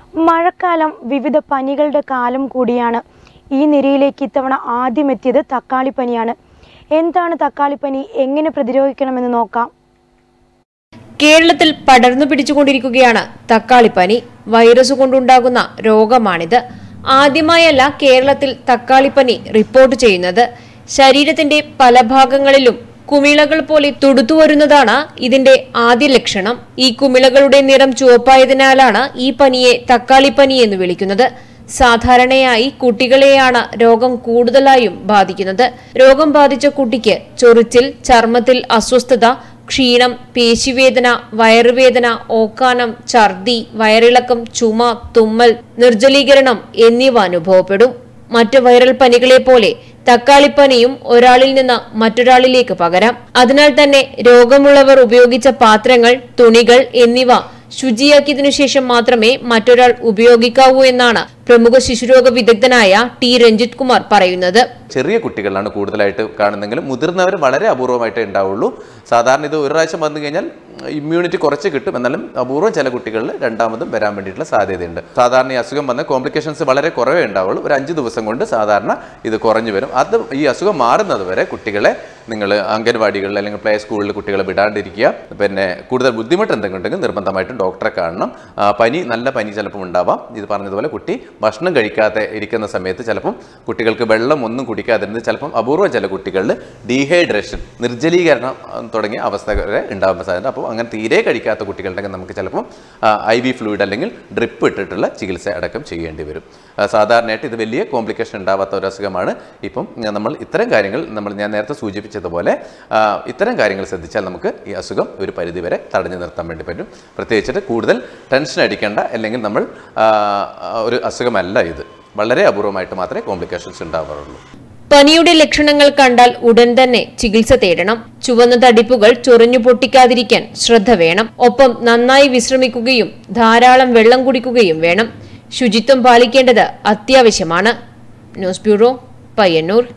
മഴക്കാലം വിവിധ പനികളുടെ കാലം കൂടിയാണ് ഈ നിരയിലേക്ക് ഇത്തവണ ആദ്യം എത്തിയത് തക്കാളിപ്പനിയാണ് എന്താണ് തക്കാളിപ്പനി എങ്ങനെ പ്രതിരോധിക്കണമെന്ന് നോക്കാം കേരളത്തിൽ പടർന്നു പിടിച്ചുകൊണ്ടിരിക്കുകയാണ് തക്കാളിപ്പനി വൈറസ് കൊണ്ടുണ്ടാകുന്ന രോഗമാണിത് ആദ്യമായല്ല കേരളത്തിൽ തക്കാളിപ്പനി റിപ്പോർട്ട് ചെയ്യുന്നത് ശരീരത്തിന്റെ പല ഭാഗങ്ങളിലും കുമിളകൾ പോലെ തുടുത്തു വരുന്നതാണ് ഇതിന്റെ ആദ്യ ലക്ഷണം ഈ കുമിളകളുടെ നിറം ചുവപ്പായതിനാലാണ് ഈ പനിയെ തക്കാളിപ്പനി എന്ന് വിളിക്കുന്നത് സാധാരണയായി കുട്ടികളെയാണ് രോഗം കൂടുതലായും ബാധിക്കുന്നത് രോഗം ബാധിച്ച കുട്ടിക്ക് ചൊറിച്ചിൽ ചർമ്മത്തിൽ അസ്വസ്ഥത ക്ഷീണം പേശിവേദന വയറുവേദന ഓക്കാനം ഛർദി വയറിളക്കം ചുമ തുമ്മൽ നിർജ്ജലീകരണം എന്നിവ അനുഭവപ്പെടും മറ്റ് വൈറൽ പനികളെ പോലെ തക്കാളിപ്പനിയും ഒരാളിൽ നിന്ന് മറ്റൊരാളിലേക്ക് പകരാം അതിനാൽ തന്നെ രോഗമുള്ളവർ ഉപയോഗിച്ച പാത്രങ്ങൾ തുണികൾ എന്നിവ ശുചിയാക്കിയതിനു ശേഷം മാത്രമേ മറ്റൊരാൾ ഉപയോഗിക്കാവൂ എന്നാണ് പ്രമുഖ ശിശുരോഗ വിദഗ്ധനായ ടി രഞ്ജിത് കുമാർ പറയുന്നത് ചെറിയ കുട്ടികളിലാണ് കൂടുതലായിട്ട് കാണുന്നെങ്കിലും മുതിർന്നവർ വളരെ അപൂർവമായിട്ടേ ഉണ്ടാവുള്ളൂ സാധാരണ ഇത് ഒരു പ്രാവശ്യം വന്നു കഴിഞ്ഞാൽ ഇമ്മ്യൂണിറ്റി കുറച്ച് കിട്ടും എന്നാലും അപൂർവം ചില കുട്ടികളിൽ രണ്ടാമതും വരാൻ വേണ്ടിയിട്ടുള്ള സാധ്യതയുണ്ട് സാധാരണ ഈ അസുഖം വന്ന കോംപ്ലിക്കേഷൻസ് വളരെ കുറവേ ഉണ്ടാവുള്ളൂ ഒരു അഞ്ച് ദിവസം കൊണ്ട് സാധാരണ ഇത് കുറഞ്ഞു വരും അത് ഈ അസുഖം മാറുന്നത് വരെ കുട്ടികളെ നിങ്ങൾ അംഗൻവാടികളിൽ അല്ലെങ്കിൽ പ്ലേ സ്കൂളിൽ കുട്ടികളെ വിടാണ്ടിരിക്കുക പിന്നെ കൂടുതൽ ബുദ്ധിമുട്ട് എന്തെങ്കിലും ഉണ്ടെങ്കിൽ നിർബന്ധമായിട്ടും ഡോക്ടറെ കാണണം ആ, പനി നല്ല പനി ചിലപ്പോൾ ഉണ്ടാവാം ഇത് പറഞ്ഞതുപോലെ കുട്ടി ഭക്ഷണം കഴിക്കാതെ ഇരിക്കുന്ന സമയത്ത് ചിലപ്പം കുട്ടികൾക്ക് വെള്ളം ഒന്നും കുടിക്കാതിരുന്ന് ചിലപ്പം അപൂർവം ചില കുട്ടികളിൽ ഡീഹൈഡ്രേഷൻ നിർജ്ജലീകരണം ആ, തുടങ്ങിയ അവസ്ഥ വരെ ഉണ്ടാവാൻ സാധ്യത അപ്പോൾ അങ്ങനെ തീരെ കഴിക്കാത്ത കുട്ടികളുണ്ടെങ്കിൽ നമുക്ക് ചിലപ്പം ഐ വി ഫ്ലൂയിഡ് അല്ലെങ്കിൽ ഡ്രിപ്പ് ഇട്ടിട്ടുള്ള ചികിത്സ അടക്കം ചെയ്യേണ്ടി വരും ആ, സാധാരണയായിട്ട് ഇത് വലിയ കോംപ്ലിക്കേഷൻ ഉണ്ടാവാത്ത ഒരു അസുഖമാണ് ഇപ്പം ഞാൻ നമ്മൾ ഇത്തരം കാര്യങ്ങൾ നമ്മൾ ഞാൻ നേരത്തെ സൂചിപ്പിച്ചതുപോലെ ആ, ഇത്തരം കാര്യങ്ങൾ ശ്രദ്ധിച്ചാൽ നമുക്ക് ഈ അസുഖം ഒരു പരിധിവരെ തടഞ്ഞു നിർത്താൻ വേണ്ടി പറ്റും പ്രത്യേകിച്ചിട്ട് കൂടുതൽ ടെൻഷൻ അടിക്കേണ്ട അല്ലെങ്കിൽ നമ്മൾ ആ, ഒരു അസുഖമല്ല ഇത് വളരെ അപൂർവമായിട്ട് മാത്രമേ കോംപ്ലിക്കേഷൻസ് ഉണ്ടാവാറുള്ളൂ പനിയുടെ ലക്ഷണങ്ങൾ കണ്ടാൽ ഉടൻ തന്നെ ചികിത്സ തേടണം ചുവന്ന തടിപ്പുകൾ ചൊറിഞ്ഞു പൊട്ടിക്കാതിരിക്കാൻ ശ്രദ്ധ വേണം ഒപ്പം നന്നായി വിശ്രമിക്കുകയും ധാരാളം വെള്ളം കുടിക്കുകയും വേണം ശുചിത്വം പാലിക്കേണ്ടത് അത്യാവശ്യമാണ് ന്യൂസ് ബ്യൂറോ പയ്യന്നൂർ